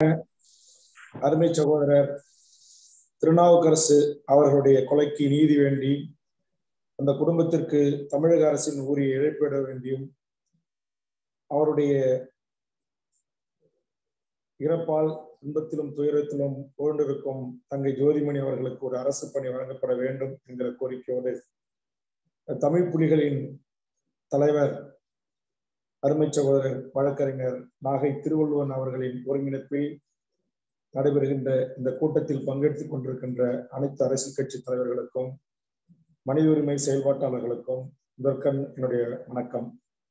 அருமை சகோதரர் திருநாவுக்கரசு அவர்களுடைய கொலைக்கு நீதி வேண்டி அந்த குடும்பத்திற்கு தமிழக அரசின் உரிய இழப்பீட வேண்டியும் அவருடைய இறப்பால் துன்பத்திலும் துயரத்திலும் புகழ்ந்திருக்கும் தங்கை ஜோதிமணி அவர்களுக்கு ஒரு அரசு பணி வழங்கப்பட வேண்டும் என்கிற கோரிக்கையோடு தமிழ் புலிகளின் தலைவர் அருமை சகோதரர் வழக்கறிஞர் நாகை திருவள்ளுவன் அவர்களின் ஒருங்கிணைப்பில் நடைபெறுகின்ற இந்த கூட்டத்தில் பங்கெடுத்துக் கொண்டிருக்கின்ற அனைத்து அரசியல் கட்சி தலைவர்களுக்கும் மனித உரிமை செயல்பாட்டாளர்களுக்கும் முதற்கண் என்னுடைய வணக்கம்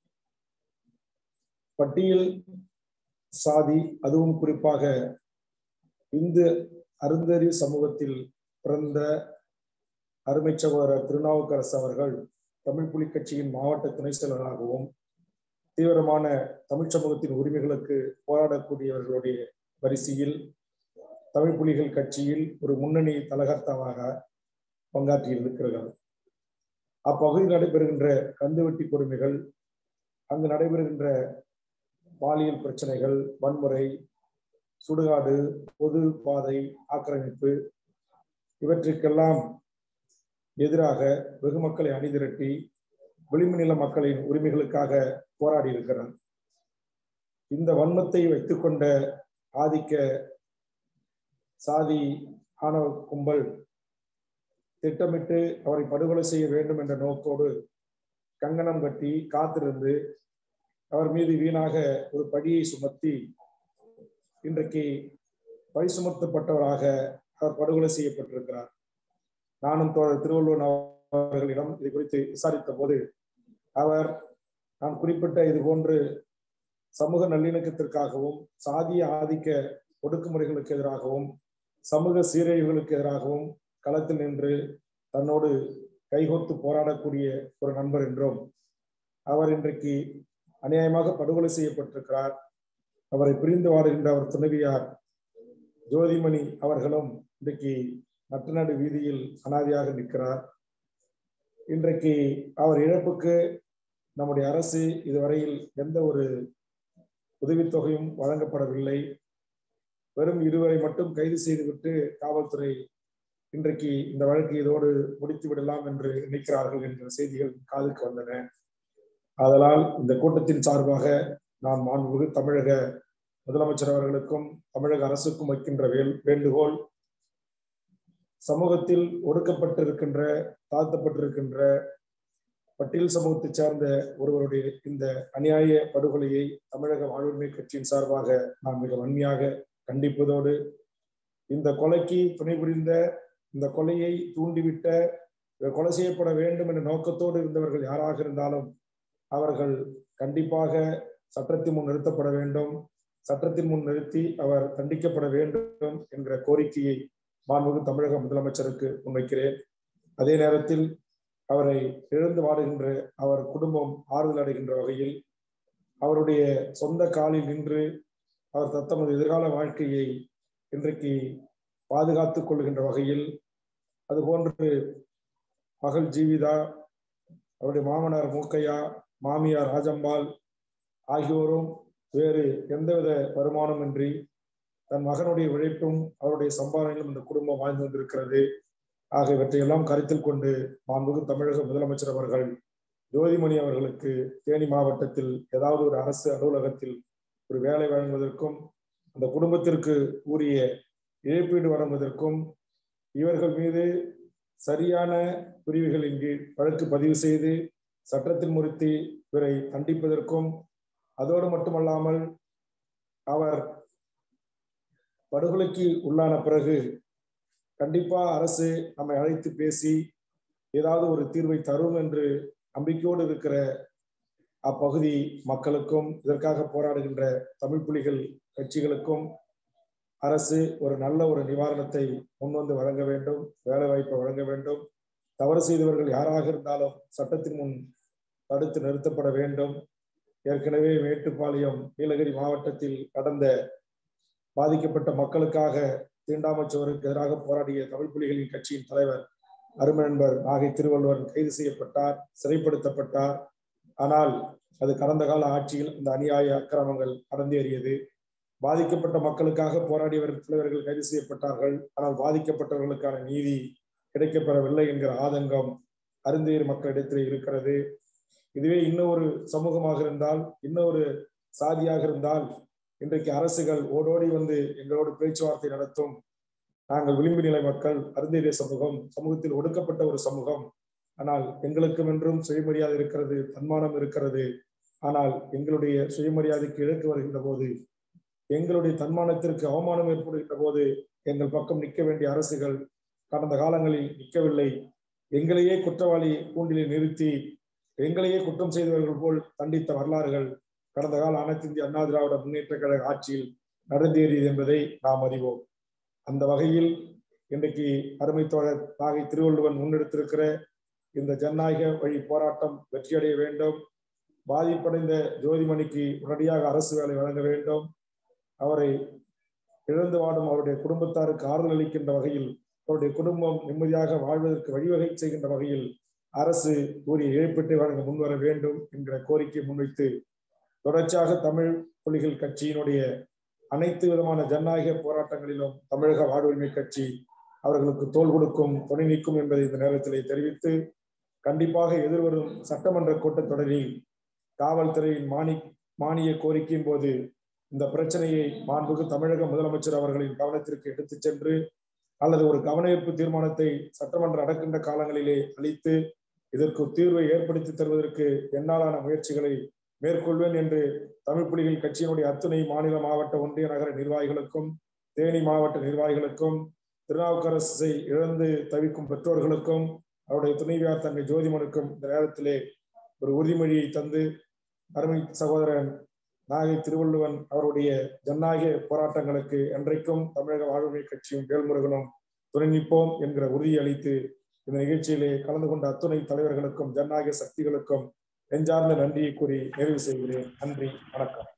பட்டியல் சாதி அதுவும் குறிப்பாக இந்து அருந்தறிவு சமூகத்தில் பிறந்த அருமை சகோதரர் திருநாவுக்கரசு அவர்கள் தமிழ் புலி கட்சியின் மாவட்ட துணை செயலராகவும் தீவிரமான தமிழ் சமூகத்தின் உரிமைகளுக்கு போராடக்கூடியவர்களுடைய வரிசையில் தமிழ் புலிகள் கட்சியில் ஒரு முன்னணி தலகர்த்தாவாக பங்காற்றி இருக்கிறார்கள் அப்பகுதியில் நடைபெறுகின்ற கந்துவெட்டி கொடுமைகள் அங்கு நடைபெறுகின்ற பாலியல் பிரச்சனைகள் வன்முறை சுடுகாடு பொது பாதை ஆக்கிரமிப்பு இவற்றுக்கெல்லாம் எதிராக வெகு மக்களை அணிதிரட்டி விளிம்பு நில மக்களின் உரிமைகளுக்காக போராடி இருக்கிறார் இந்த வன்மத்தை வைத்துக்கொண்ட ஆதிக்க சாதி ஆணவ கும்பல் திட்டமிட்டு அவரை படுகொலை செய்ய வேண்டும் என்ற நோக்கோடு கங்கணம் கட்டி காத்திருந்து அவர் மீது வீணாக ஒரு படியை சுமத்தி இன்றைக்கு பழி சுமத்தப்பட்டவராக அவர் படுகொலை செய்யப்பட்டிருக்கிறார் நானும் தோழர் திருவள்ளுவர் அவர்களிடம் இது குறித்து விசாரித்த போது அவர் நான் குறிப்பிட்ட இது போன்று சமூக நல்லிணக்கத்திற்காகவும் சாதிய ஆதிக்க ஒடுக்குமுறைகளுக்கு எதிராகவும் சமூக சீரழிவுகளுக்கு எதிராகவும் களத்தில் நின்று தன்னோடு கைகோர்த்து போராடக்கூடிய ஒரு நண்பர் என்றும் அவர் இன்றைக்கு அநியாயமாக படுகொலை செய்யப்பட்டிருக்கிறார் அவரை பிரிந்து வாடுகின்ற அவர் துணைவியார் ஜோதிமணி அவர்களும் இன்றைக்கு நட்டுநாடு வீதியில் அனாதியாக நிற்கிறார் இன்றைக்கு அவர் இழப்புக்கு நம்முடைய அரசு இதுவரையில் எந்த ஒரு உதவித்தொகையும் வழங்கப்படவில்லை வெறும் இருவரை மட்டும் கைது செய்துவிட்டு காவல்துறை இன்றைக்கு இந்த வழக்கு இதோடு முடித்து விடலாம் என்று நினைக்கிறார்கள் என்ற செய்திகள் காதுக்கு வந்தன அதனால் இந்த கூட்டத்தின் சார்பாக நான் மாண்புமிகு தமிழக முதலமைச்சர் அவர்களுக்கும் தமிழக அரசுக்கும் வைக்கின்ற வேல் வேண்டுகோள் சமூகத்தில் ஒடுக்கப்பட்டிருக்கின்ற தாழ்த்தப்பட்டிருக்கின்ற பட்டியல் சமூகத்தை சார்ந்த ஒருவருடைய இந்த அநியாய படுகொலையை தமிழக வாழ்வுரிமை கட்சியின் சார்பாக நான் மிக வன்மையாக கண்டிப்பதோடு இந்த கொலைக்கு துணை புரிந்த இந்த கொலையை தூண்டிவிட்ட கொலை செய்யப்பட வேண்டும் என்ற நோக்கத்தோடு இருந்தவர்கள் யாராக இருந்தாலும் அவர்கள் கண்டிப்பாக சட்டத்தின் முன் நிறுத்தப்பட வேண்டும் சட்டத்தின் முன் நிறுத்தி அவர் தண்டிக்கப்பட வேண்டும் என்கிற கோரிக்கையை மாண்புமிகு தமிழக முதலமைச்சருக்கு முன்வைக்கிறேன் அதே நேரத்தில் அவரை இழந்து வாடுகின்ற அவர் குடும்பம் ஆறுதல் அடைகின்ற வகையில் அவருடைய சொந்த காலில் நின்று அவர் தத்தமது எதிர்கால வாழ்க்கையை இன்றைக்கு பாதுகாத்துக் கொள்கின்ற வகையில் அதுபோன்று மகள் ஜீவிதா அவருடைய மாமனார் மூக்கையா மாமியார் ராஜம்பாள் ஆகியோரும் வேறு எந்தவித வருமானமின்றி தன் மகனுடைய உழைப்பும் அவருடைய சம்பாதனையிலும் இந்த குடும்பம் வாழ்ந்து வந்திருக்கிறது ஆக இவற்றையெல்லாம் கருத்தில் கொண்டு மாண்புகு தமிழக முதலமைச்சர் அவர்கள் ஜோதிமணி அவர்களுக்கு தேனி மாவட்டத்தில் ஏதாவது ஒரு அரசு அலுவலகத்தில் ஒரு வேலை வழங்குவதற்கும் அந்த குடும்பத்திற்கு உரிய இழப்பீடு வழங்குவதற்கும் இவர்கள் மீது சரியான பிரிவுகளின் கீழ் வழக்கு பதிவு செய்து சட்டத்தில் முறித்தி இவரை தண்டிப்பதற்கும் அதோடு மட்டுமல்லாமல் அவர் படுகொலைக்கு உள்ளான பிறகு கண்டிப்பா அரசு நம்மை அழைத்து பேசி ஏதாவது ஒரு தீர்வை தரும் என்று நம்பிக்கையோடு இருக்கிற அப்பகுதி மக்களுக்கும் இதற்காக போராடுகின்ற தமிழ் புலிகள் கட்சிகளுக்கும் அரசு ஒரு நல்ல ஒரு நிவாரணத்தை முன்வந்து வழங்க வேண்டும் வேலை வாய்ப்பை வழங்க வேண்டும் தவறு செய்தவர்கள் யாராக இருந்தாலும் சட்டத்தின் முன் தடுத்து நிறுத்தப்பட வேண்டும் ஏற்கனவே மேட்டுப்பாளையம் நீலகிரி மாவட்டத்தில் கடந்த பாதிக்கப்பட்ட மக்களுக்காக தீண்டாமச்சோருக்கு எதிராக போராடிய தமிழ் புலிகளின் கட்சியின் தலைவர் அருமை நண்பர் நாகை திருவள்ளுவர் கைது செய்யப்பட்டார் சிறைப்படுத்தப்பட்டார் ஆனால் அது கடந்த கால ஆட்சியில் இந்த அநியாய அக்கிரமங்கள் நடந்தேறியது பாதிக்கப்பட்ட மக்களுக்காக போராடியவர் தலைவர்கள் கைது செய்யப்பட்டார்கள் ஆனால் பாதிக்கப்பட்டவர்களுக்கான நீதி கிடைக்கப்பெறவில்லை என்கிற ஆதங்கம் அருந்தீர் மக்களிடத்தில் இருக்கிறது இதுவே இன்னொரு சமூகமாக இருந்தால் இன்னொரு சாதியாக இருந்தால் இன்றைக்கு அரசுகள் ஓடோடி வந்து எங்களோடு பேச்சுவார்த்தை நடத்தும் நாங்கள் விளிம்பு நிலை மக்கள் அருந்தேறிய சமூகம் சமூகத்தில் ஒடுக்கப்பட்ட ஒரு சமூகம் ஆனால் எங்களுக்கும் என்றும் சுயமரியாதை இருக்கிறது தன்மானம் இருக்கிறது ஆனால் எங்களுடைய சுயமரியாதைக்கு இழக்கு வருகின்ற போது எங்களுடைய தன்மானத்திற்கு அவமானம் ஏற்படுகின்ற போது எங்கள் பக்கம் நிற்க வேண்டிய அரசுகள் கடந்த காலங்களில் நிற்கவில்லை எங்களையே குற்றவாளி கூண்டிலே நிறுத்தி எங்களையே குற்றம் செய்தவர்கள் போல் தண்டித்த வரலாறுகள் கடந்த கால அனைத்து இந்திய அண்ணா திராவிட முன்னேற்ற கழக ஆட்சியில் நடந்தேறியது என்பதை நாம் அறிவோம் அந்த வகையில் இன்றைக்கு அருமை தோழர் நாகை திருவள்ளுவன் முன்னெடுத்திருக்கிற இந்த ஜனநாயக வழி போராட்டம் வெற்றியடைய வேண்டும் பாதிப்படைந்த ஜோதிமணிக்கு உடனடியாக அரசு வேலை வழங்க வேண்டும் அவரை இழந்து வாடும் அவருடைய குடும்பத்தாருக்கு ஆறுதல் அளிக்கின்ற வகையில் அவருடைய குடும்பம் நிம்மதியாக வாழ்வதற்கு வழிவகை செய்கின்ற வகையில் அரசு கூறிய இழப்பீட்டை வழங்க முன்வர வேண்டும் என்கிற கோரிக்கை முன்வைத்து தொடர்ச்சியாக தமிழ் புலிகள் கட்சியினுடைய அனைத்து விதமான ஜனநாயக போராட்டங்களிலும் தமிழக வாழ்வுரிமை கட்சி அவர்களுக்கு தோல் கொடுக்கும் துணை நிற்கும் என்பதை இந்த நேரத்திலே தெரிவித்து கண்டிப்பாக எதிர்வரும் சட்டமன்ற கூட்டத்தொடரில் காவல்துறையின் மானி மானிய கோரிக்கையின் போது இந்த பிரச்சனையை மாண்புக்கு தமிழக முதலமைச்சர் அவர்களின் கவனத்திற்கு எடுத்துச் சென்று அல்லது ஒரு கவனஈர்ப்பு தீர்மானத்தை சட்டமன்றம் நடக்கின்ற காலங்களிலே அளித்து இதற்கு தீர்வை ஏற்படுத்தி தருவதற்கு என்னாலான முயற்சிகளை மேற்கொள்வேன் என்று தமிழ் புலிகள் கட்சியினுடைய அத்துணை மாநில மாவட்ட ஒன்றிய நகர நிர்வாகிகளுக்கும் தேனி மாவட்ட நிர்வாகிகளுக்கும் திருநாவுக்கரசை இழந்து தவிக்கும் பெற்றோர்களுக்கும் அவருடைய துணைவியார் தங்கை ஜோதிமனுக்கும் இந்த நேரத்திலே ஒரு உறுதிமொழியை தந்து அருமை சகோதரன் நாகை திருவள்ளுவன் அவருடைய ஜனநாயக போராட்டங்களுக்கு என்றைக்கும் தமிழக வாழ்வுரிமை கட்சியும் வேல்முருகனும் துணை நிற்போம் என்கிற உறுதி அளித்து இந்த நிகழ்ச்சியிலே கலந்து கொண்ட அத்துணை தலைவர்களுக்கும் ஜனநாயக சக்திகளுக்கும் நெஞ்சார்ந்த நன்றியை கூறி நிறைவு செய்கிறேன் நன்றி வணக்கம்